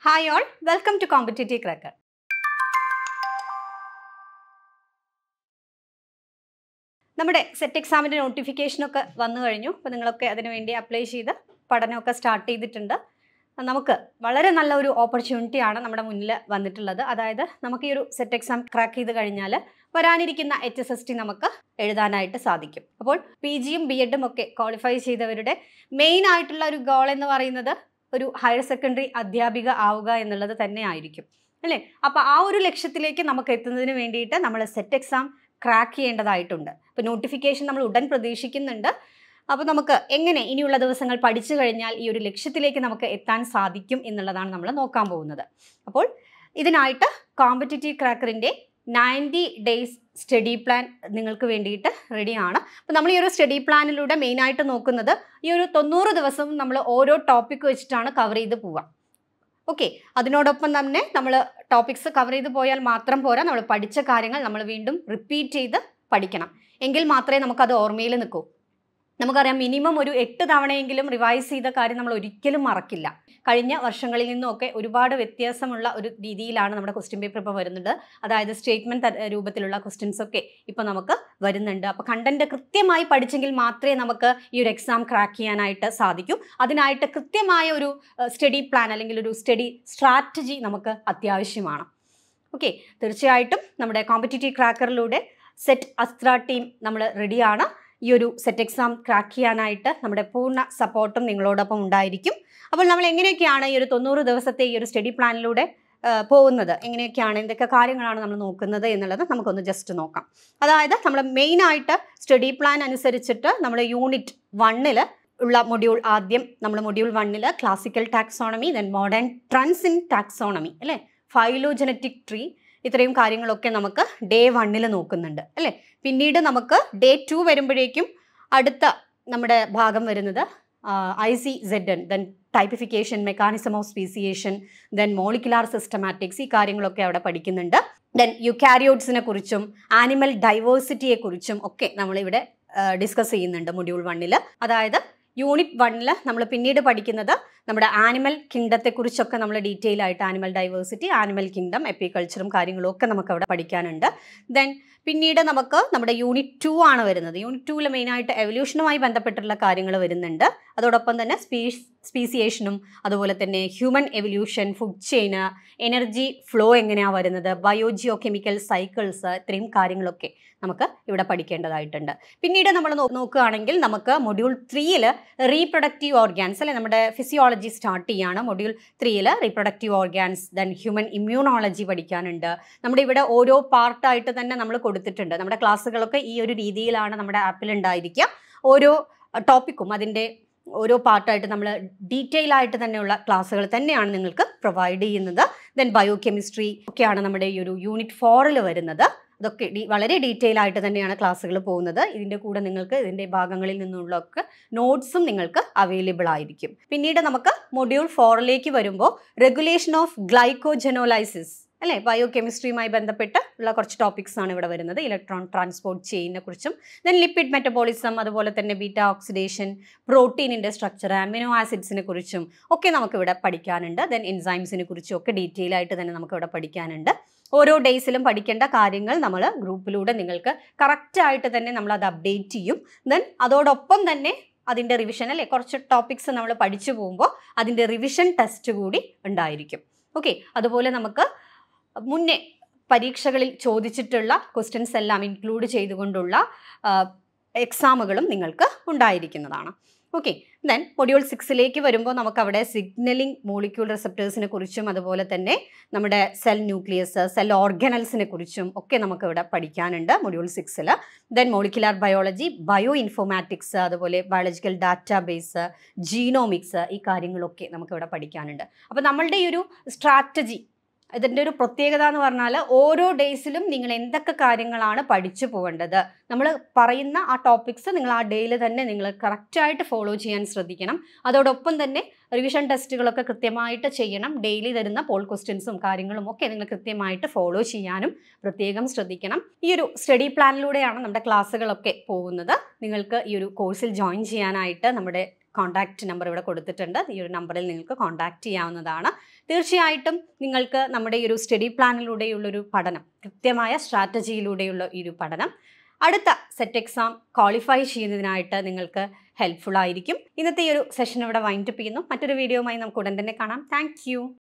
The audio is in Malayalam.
hi all welcome to competitive cracker നമ്മുടെ സെറ്റ് എക്സാമിൻ്റെ നോട്ടിഫിക്കേഷനൊക്കെ വന്നു കഴിഞ്ഞു അപ്പോൾ നിങ്ങളൊക്കെ അതിനു വേണ്ടി അപ്ലൈ ചെയ്ത് പഠനമൊക്കെ സ്റ്റാർട്ട് ചെയ്തിട്ടുണ്ട് നമുക്ക് വളരെ നല്ല ഒരു ഓപ്പർച്യൂണിറ്റിയാണ് നമ്മുടെ മുന്നിൽ വന്നിട്ടുള്ളത് അതായത് നമുക്ക് ഈ ഒരു സെറ്റ് എക്സാം ക്രാക്ക് ചെയ്ത് കഴിഞ്ഞാൽ വരാനിരിക്കുന്ന എച്ച് എസ് എസ് ടി നമുക്ക് എഴുതാനായിട്ട് സാധിക്കും അപ്പോൾ പി ജിയും ബി എഡും ഒക്കെ ക്വാളിഫൈ ചെയ്തവരുടെ മെയിൻ ആയിട്ടുള്ള ഒരു ഗോൾ എന്ന് പറയുന്നത് ഒരു ഹയർ സെക്കൻഡറി അധ്യാപിക ആവുക എന്നുള്ളത് തന്നെ ആയിരിക്കും അല്ലേ അപ്പോൾ ആ ഒരു ലക്ഷ്യത്തിലേക്ക് നമുക്ക് എത്തുന്നതിന് വേണ്ടിയിട്ട് നമ്മൾ സെറ്റ് എക്സാം ക്രാക്ക് ചെയ്യേണ്ടതായിട്ടുണ്ട് ഇപ്പോൾ നോട്ടിഫിക്കേഷൻ നമ്മൾ ഉടൻ പ്രതീക്ഷിക്കുന്നുണ്ട് അപ്പോൾ നമുക്ക് എങ്ങനെ ഇനിയുള്ള ദിവസങ്ങൾ പഠിച്ചു കഴിഞ്ഞാൽ ഈ ഒരു ലക്ഷ്യത്തിലേക്ക് നമുക്ക് എത്താൻ സാധിക്കും എന്നുള്ളതാണ് നമ്മൾ നോക്കാൻ പോകുന്നത് അപ്പോൾ ഇതിനായിട്ട് കോമ്പറ്റേറ്റീവ് ക്രാക്കറിൻ്റെ നയൻറ്റി ഡേയ്സ് സ്റ്റഡി പ്ലാൻ നിങ്ങൾക്ക് വേണ്ടിയിട്ട് റെഡിയാണ് അപ്പോൾ നമ്മൾ ഈ ഒരു സ്റ്റഡി പ്ലാനിലൂടെ മെയിനായിട്ട് നോക്കുന്നത് ഈ ഒരു തൊണ്ണൂറ് ദിവസം നമ്മൾ ഓരോ ടോപ്പിക് വെച്ചിട്ടാണ് കവർ ചെയ്ത് പോവുക ഓക്കെ അതിനോടൊപ്പം തന്നെ നമ്മൾ ടോപ്പിക്സ് കവർ ചെയ്ത് പോയാൽ മാത്രം പോരാ നമ്മൾ പഠിച്ച കാര്യങ്ങൾ നമ്മൾ വീണ്ടും റിപ്പീറ്റ് ചെയ്ത് പഠിക്കണം എങ്കിൽ മാത്രമേ നമുക്കത് ഓർമ്മയിൽ നിൽക്കൂ നമുക്കറിയാം മിനിമം ഒരു എട്ട് തവണയെങ്കിലും റിവൈസ് ചെയ്ത കാര്യം നമ്മൾ ഒരിക്കലും മറക്കില്ല കഴിഞ്ഞ വർഷങ്ങളിൽ നിന്നൊക്കെ ഒരുപാട് വ്യത്യാസമുള്ള ഒരു രീതിയിലാണ് നമ്മുടെ ക്വസ്റ്റ്യൻ പേപ്പർ ഇപ്പോൾ വരുന്നത് അതായത് സ്റ്റേറ്റ്മെൻറ്റ് രൂപത്തിലുള്ള ക്വസ്റ്റ്യൻസ് ഒക്കെ ഇപ്പോൾ നമുക്ക് വരുന്നുണ്ട് അപ്പോൾ കണ്ടന്റ് കൃത്യമായി പഠിച്ചെങ്കിൽ മാത്രമേ നമുക്ക് ഈ ഒരു എക്സാം ക്രാക്ക് ചെയ്യാനായിട്ട് സാധിക്കൂ അതിനായിട്ട് കൃത്യമായ ഒരു സ്റ്റഡി പ്ലാൻ അല്ലെങ്കിൽ ഒരു സ്റ്റഡി സ്ട്രാറ്റജി നമുക്ക് അത്യാവശ്യമാണ് ഓക്കെ തീർച്ചയായിട്ടും നമ്മുടെ കോമ്പറ്റേറ്റീവ് ക്രാക്കറിലൂടെ സെറ്റ് അസ്ത്ര ടീം നമ്മൾ റെഡിയാണ് ഈ ഒരു സെറ്റ് എക്സാം ക്രാക്ക് ചെയ്യാനായിട്ട് നമ്മുടെ പൂർണ്ണ സപ്പോർട്ടും നിങ്ങളോടൊപ്പം ഉണ്ടായിരിക്കും അപ്പോൾ നമ്മൾ എങ്ങനെയൊക്കെയാണ് ഈ ഒരു തൊണ്ണൂറ് ദിവസത്തെ ഈ ഒരു സ്റ്റഡി പ്ലാനിലൂടെ പോകുന്നത് എങ്ങനെയൊക്കെയാണ് എന്തൊക്കെ കാര്യങ്ങളാണ് നമ്മൾ നോക്കുന്നത് എന്നുള്ളത് നമുക്കൊന്ന് ജസ്റ്റ് നോക്കാം അതായത് നമ്മൾ മെയിനായിട്ട് സ്റ്റഡി പ്ലാൻ അനുസരിച്ചിട്ട് നമ്മൾ യൂണിറ്റ് വണ്ണിൽ ഉള്ള മൊഡ്യൂൾ ആദ്യം നമ്മൾ മൊഡ്യൂൾ വണ്ണിൽ classical taxonomy then modern trends in taxonomy അല്ലേ ഫൈലോജനറ്റിക് ട്രീ ഇത്രയും കാര്യങ്ങളൊക്കെ നമുക്ക് ഡേ വണ്ണിൽ നോക്കുന്നുണ്ട് അല്ലേ പിന്നീട് നമുക്ക് ഡേ ടു വരുമ്പോഴേക്കും അടുത്ത നമ്മുടെ ഭാഗം വരുന്നത് I C Z N then typification mechanism of speciation then molecular systematics ഈ കാര്യങ്ങളൊക്കെ അവിടെ പഠിക്കുന്നുണ്ട് ദെൻ യുക്കാരിയോട്സിനെ കുറിച്ചും ആനിമൽ ഡൈവേഴ്സിറ്റിയെ കുറിച്ചും ഒക്കെ നമ്മളിവിടെ ഡിസ്കസ് ചെയ്യുന്നുണ്ട് മൊഡ്യൂൾ വണ്ണിൽ അതായത് യൂണിറ്റ് വണ്ണിൽ നമ്മൾ പിന്നീട് പഠിക്കുന്നത് നമ്മുടെ ആനിമൽ കിങ്ഡത്തെക്കുറിച്ചൊക്കെ നമ്മൾ ഡീറ്റെയിൽ ആയിട്ട് ആനിമൽ ഡൈവേഴ്സിറ്റി ആനിമൽ കിങ്ഡം എപ്പിക്കൾച്ചറും കാര്യങ്ങളും ഒക്കെ നമുക്ക് അവിടെ പഠിക്കാനുണ്ട് ദെൻ പിന്നീട് നമുക്ക് നമ്മുടെ യൂണിറ്റ് ടു ആണ് വരുന്നത് യൂണിറ്റ് ടൂവിൽ മെയിനായിട്ട് എവല്യൂഷനുമായി ബന്ധപ്പെട്ടുള്ള കാര്യങ്ങൾ വരുന്നുണ്ട് അതോടൊപ്പം തന്നെ സ്പീ സ്പീസിയേഷനും അതുപോലെ തന്നെ human evolution food chain energy flow എങ്ങനെയാണ് വരുന്നത് ബയോജിയോ കെമിക്കൽ സൈക്കിൾസ് ഇത്രയും കാര്യങ്ങളൊക്കെ നമുക്ക് ഇവിടെ പഠിക്കേണ്ടതായിട്ടുണ്ട് പിന്നീട് നമ്മൾ നോക്കുകയാണെങ്കിൽ നമുക്ക് മൊഡ്യൂൾ ത്രീയിൽ റീപ്രൊഡക്റ്റീവ് ഓർഗാൻസ് അല്ലെ നമ്മുടെ ഫിസിയോളജി സ്റ്റാർട്ട് ചെയ്യാണ് മൊഡ്യൂൾ ത്രീയിൽ reproductive organs then human immunology പഠിക്കാനുണ്ട് നമ്മുടെ ഇവിടെ ഓരോ പാർട്ടായിട്ട് തന്നെ നമ്മൾ കൊടുത്തിട്ടുണ്ട് നമ്മുടെ ക്ലാസ്സുകളൊക്കെ ഈ ഒരു രീതിയിലാണ് നമ്മുടെ ആപ്പിൽ ഉണ്ടായിരിക്കുക ഓരോ ടോപ്പിക്കും അതിൻ്റെ ഓരോ പാർട്ടായിട്ട് നമ്മൾ ഡീറ്റെയിൽ ആയിട്ട് തന്നെയുള്ള ക്ലാസ്സുകൾ തന്നെയാണ് നിങ്ങൾക്ക് പ്രൊവൈഡ് ചെയ്യുന്നത് ദെൻ ബയോ കെമിസ്ട്രി ഒക്കെയാണ് നമ്മുടെ ഈ ഒരു യൂണിറ്റ് ഫോറിൽ വരുന്നത് അതൊക്കെ വളരെ ഡീറ്റെയിൽ ആയിട്ട് തന്നെയാണ് ക്ലാസ്സുകൾ പോകുന്നത് ഇതിൻ്റെ കൂടെ നിങ്ങൾക്ക് ഇതിൻ്റെ ഭാഗങ്ങളിൽ നിന്നുള്ളൊക്കെ നോട്ട്സും നിങ്ങൾക്ക് അവൈലബിൾ ആയിരിക്കും പിന്നീട് നമുക്ക് മൊഡ്യൂൾ ഫോറിലേക്ക് വരുമ്പോൾ റെഗുലേഷൻ ഓഫ് ഗ്ലൈക്കോജനോലൈസിസ് അല്ലേ ബയോ കെമിസ്ട്രിയുമായി ബന്ധപ്പെട്ട് ഉള്ള കുറച്ച് ടോപ്പിക്സ് ആണ് ഇവിടെ വരുന്നത് ഇലക്ട്രോൺ ട്രാൻസ്പോർട്ട് ചെയിനെ കുറിച്ചും ദെൻ ലിപ്പിഡ് മെറ്റബോളിസം അതുപോലെ തന്നെ ബീറ്റ ഓക്സിഡേഷൻ പ്രോട്ടീനിൻ്റെ സ്ട്രക്ചർ അമിനോ ആസിഡ്സിനെ കുറിച്ചും ഒക്കെ നമുക്കിവിടെ പഠിക്കാനുണ്ട് ദെൻ എൻസൈംസിനെ കുറിച്ചും ഒക്കെ ഡീറ്റെയിൽ ആയിട്ട് തന്നെ നമുക്കിവിടെ പഠിക്കാനുണ്ട് ഓരോ ഡേയ്സിലും പഠിക്കേണ്ട കാര്യങ്ങൾ നമ്മൾ ഗ്രൂപ്പിലൂടെ നിങ്ങൾക്ക് കറക്റ്റായിട്ട് തന്നെ നമ്മൾ അത് അപ്ഡേറ്റ് ചെയ്യും ദെൻ അതോടൊപ്പം തന്നെ അതിൻ്റെ റിവിഷൻ അല്ലേ കുറച്ച് ടോപ്പിക്സ് നമ്മൾ പഠിച്ചു പോകുമ്പോൾ അതിൻ്റെ റിവിഷൻ ടെസ്റ്റ് കൂടി ഉണ്ടായിരിക്കും ഓക്കെ അതുപോലെ നമുക്ക് മുന്നേ പരീക്ഷകളിൽ ചോദിച്ചിട്ടുള്ള ക്വസ്റ്റ്യൻസ് എല്ലാം ഇൻക്ലൂഡ് ചെയ്തുകൊണ്ടുള്ള എക്സാമുകളും നിങ്ങൾക്ക് ഉണ്ടായിരിക്കുന്നതാണ് ഓക്കെ ദെൻ മൊഡ്യൂൾ സിക്സിലേക്ക് വരുമ്പോൾ നമുക്ക് അവിടെ സിഗ്നലിംഗ് മോളിക്യൂൾ റിസപ്റ്റേഴ്സിനെ കുറിച്ചും അതുപോലെ തന്നെ നമ്മുടെ സെൽ ന്യൂക്ലിയസ് സെൽ ഓർഗനൽസിനെ കുറിച്ചും ഒക്കെ നമുക്ക് ഇവിടെ പഠിക്കാനുണ്ട് മൊഡ്യൂൾ സിക്സിൽ then molecular biology bioinformatics അതുപോലെ ബയോളജിക്കൽ ഡാറ്റാബേസ് ജീനോമിക്സ് ഈ കാര്യങ്ങളൊക്കെ നമുക്കിവിടെ പഠിക്കാനുണ്ട് അപ്പോൾ നമ്മളുടെ ഈ ഒരു സ്ട്രാറ്റജി ഇതിൻ്റെ ഒരു പ്രത്യേകത എന്ന് പറഞ്ഞാൽ ഓരോ ഡേയ്സിലും നിങ്ങൾ എന്തൊക്കെ കാര്യങ്ങളാണ് പഠിച്ചു പോകേണ്ടത് നമ്മൾ പറയുന്ന ആ ടോപ്പിക്സ് നിങ്ങൾ ആ ഡേയിൽ തന്നെ നിങ്ങൾ കറക്റ്റായിട്ട് ഫോളോ ചെയ്യാൻ ശ്രദ്ധിക്കണം അതോടൊപ്പം തന്നെ റിവിഷൻ ടെസ്റ്റുകളൊക്കെ കൃത്യമായിട്ട് ചെയ്യണം ഡെയിലി തരുന്ന പോൾ ക്വസ്റ്റ്യൻസും കാര്യങ്ങളും ഒക്കെ നിങ്ങൾ കൃത്യമായിട്ട് ഫോളോ ചെയ്യാനും പ്രത്യേകം ശ്രദ്ധിക്കണം ഈ ഒരു സ്റ്റഡി പ്ലാനിലൂടെയാണ് നമ്മുടെ ക്ലാസ്സുകളൊക്കെ പോകുന്നത് നിങ്ങൾക്ക് ഈ ഒരു കോഴ്സിൽ ജോയിൻ ചെയ്യാനായിട്ട് നമ്മുടെ കോൺടാക്റ്റ് നമ്പർ ഇവിടെ കൊടുത്തിട്ടുണ്ട് ഈ ഒരു നമ്പറിൽ നിങ്ങൾക്ക് കോൺടാക്റ്റ് ചെയ്യാവുന്നതാണ് തീർച്ചയായിട്ടും നിങ്ങൾക്ക് നമ്മുടെ ഈ ഒരു സ്റ്റഡി പ്ലാനിലൂടെയുള്ളൊരു പഠനം കൃത്യമായ സ്ട്രാറ്റജിയിലൂടെയുള്ള ഈ ഒരു പഠനം അടുത്ത സെറ്റ് എക്സാം ക്വാളിഫൈ ചെയ്യുന്നതിനായിട്ട് നിങ്ങൾക്ക് ഹെൽപ്ഫുൾ ആയിരിക്കും ഇന്നത്തെ ഈ ഒരു സെഷൻ ഇവിടെ വൈൻഡപ്പ് ചെയ്യുന്നു മറ്റൊരു വീഡിയോയുമായി നമുക്ക് ഉടൻ തന്നെ കാണാം താങ്ക്